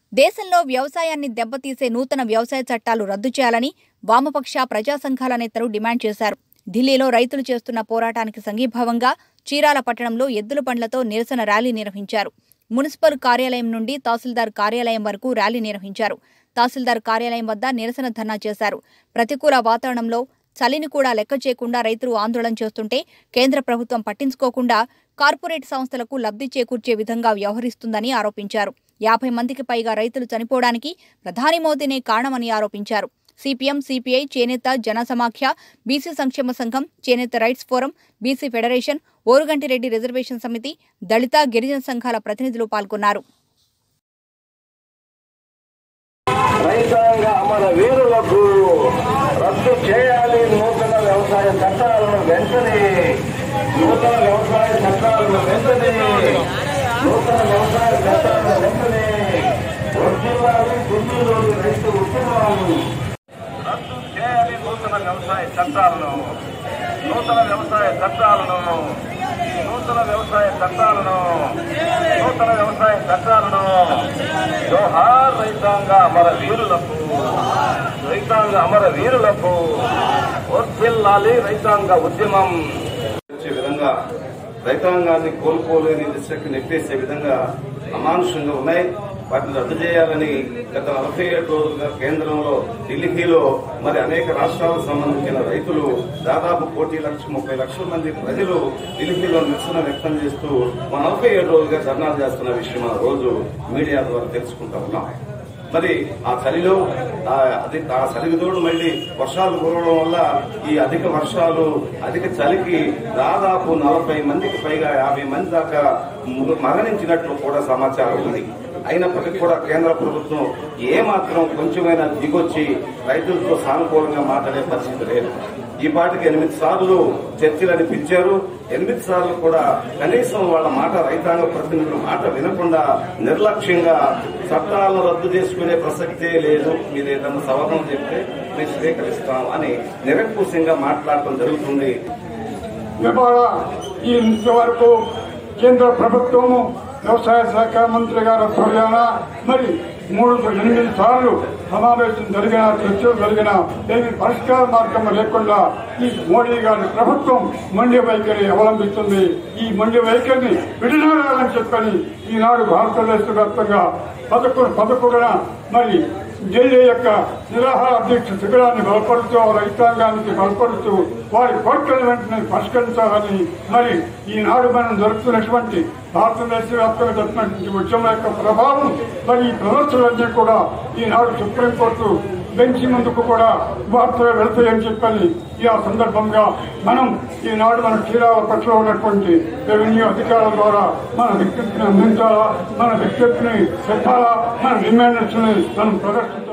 దేశంలో వ్యవసాయాన్ని దెబ్బతీసే నూతన వ్యవసాయ చట్టాలు రద్దు చేయాలని వామపక్ష ప్రజా సంఘాల నేతలు డిమాండ్ చేశారు ఢిల్లీలో రైతులు చేస్తున్న పోరాటానికి సంఘీభావంగా చీరాల పట్టణంలో ఎద్దుల బండ్లతో నిరసన ర్యాలీ నిర్వహించారు మున్సిపల్ కార్యాలయం నుండి తహసీల్దార్ కార్యాలయం వరకు ర్యాలీ నిర్వహించారు తహసీల్దార్ కార్యాలయం వద్ద నిరసన ధర్నా చేశారు ప్రతికూల వాతావరణంలో చలిని కూడా లెక్క చేయకుండా రైతులు ఆందోళన చేస్తుంటే కేంద్ర ప్రభుత్వం పట్టించుకోకుండా కార్పొరేట్ సంస్థలకు లబ్ధి చేకూర్చే విధంగా వ్యవహరిస్తుందని ఆరోపించారు యాభై మందికి పైగా రైతులు చనిపోవడానికి ప్రధాని మోదీనే కారణమని ఆరోపించారు సిపిఎం సిపిఐ చేనేత జనసమాఖ్య బీసీ సంక్షేమ సంఘం చేనేత rights forum BC federation Oruganti Reddy reservation సమితి దళిత గిరిజన సంఘాల ప్రతినిధులు పాల్గొన్నారు రైతాంగ అమర వీరులకు రద్దు చేయాలి నూతన వ్యవసాయ చట్టాలను వెంటనే నూతన వ్యవసాయ చట్టాలను వెంటనే నూతన వ్యవసాయ చట్టాలను వెంటనే వర్ధిల్లాలి ఢిల్లీలోని రైతు ఉద్యమాలు రద్దు చేయాలి నూతన వ్యవసాయ చట్టాలను నూతన వ్యవసాయ చట్టాలను నూతన వ్యవసాయ చట్టాలను నూతన వ్యవసాయ చట్టాలను జోహార్ రైతాంగ అమర వీరులకు రైతాంగ అమర వీరులకు వర్ధిల్లాలి రైతాంగ ఉద్యమం వచ్చే విధంగా రైతాంగాన్ని కోలుకోలేని దిశకి నెట్టేసే విధంగా అమానుషంగా ఉన్నాయి వాటిని రద్దు చేయాలని గత నలభై ఏడు రోజులుగా కేంద్రంలో ఢిల్లీలో మరి అనేక రాష్ట్రాలకు సంబంధించిన రైతులు దాదాపు కోటి లక్ష ముప్పై లక్షల మంది ప్రజలు ఢిల్లీలో నిరసన వ్యక్తం చేస్తూ మా నలభై ఏడు రోజులుగా ధర్నాలు చేస్తున్న విషయం ఆ రోజు మీడియా ద్వారా తెలుసుకుంటా ఉన్నాం మరి ఆ చలిలో ఆ అది ఆ చలికి తోడు మళ్ళీ వర్షాలు కురవడం వల్ల ఈ అధిక వర్షాలు అధిక చలికి దాదాపు నలభై మందికి పైగా యాభై మంది దాకా ము- మరణించినట్లు కూడా సమాచారం ఉంది అయినప్పటికీ కూడా కేంద్ర ప్రభుత్వం ఏమాత్రం కొంచెమైనా దిగొచ్చి రైతులతో సానుకూలంగా మాట్లాడే పరిస్థితి లేదు ఈ పాటికి ఎనిమిది సార్లు చర్చలని పిలిచారు ఎనిమిది సార్లు కూడా కనీసం వాళ్ళ మాట రైతాంగ ప్రతినిధుల మాట వినకుండా నిర్లక్ష్యంగా చట్టాలను రద్దు చేసుకునే ప్రసక్తే లేదు మీరు ఏదన్నా సవరణ చెప్తే మేము స్వీకరిస్తాం అని నిరంకుశంగా మాట్లాడటం జరుగుతుంది ఇవాళ ఈ ఇంతవరకు కేంద్ర ప్రభుత్వము వ్యవసాయ శాఖ మంత్రి గారి ఆధ్వర్యాన మరి మూడు ఎనిమిది సార్లు సమావేశం జరిగిన చర్చలు జరిగిన ఏమి పరిష్కార మార్గం లేకుండా ఈ మోడీ గారి ప్రభుత్వం మొండి వైఖరి అవలంబిస్తుంది ఈ మొండి వైఖరిని విడనాడాలని చెప్పని ఈనాడు భారతదేశ వ్యాప్తంగా పదకొండు పదకొండున మరి ఢిల్లీ యొక్క నిరాహార దీక్ష శిబిరాన్ని బలపరుస్తూ రైతాంగానికి బలపరుస్తూ వారి కోరికల వెంటనే పరిష్కరించాలని మరి ఈనాడు మనం జరుపుతున్నటువంటి భారతదేశ వ్యాప్తంగా జరుపుతున్నటువంటి ఉద్యమం యొక్క ప్రభావం మరి ఈ ప్రదర్శనలన్నీ కూడా ఈనాడు సుప్రీంకోర్టు బెంచి ముందుకు కూడా వార్తలు వెళతాయని చెప్పని ఈ ఆ సందర్భంగా మనం ఈనాడు మన క్షీరాల పట్ల ఉన్నటువంటి రెవెన్యూ అధికారుల ద్వారా మన విజ్ఞప్తిని అందించాలా మన విజ్ఞప్తిని చెప్పాలా మన డిమాండ్స్ మనం ప్రదర్శించాలా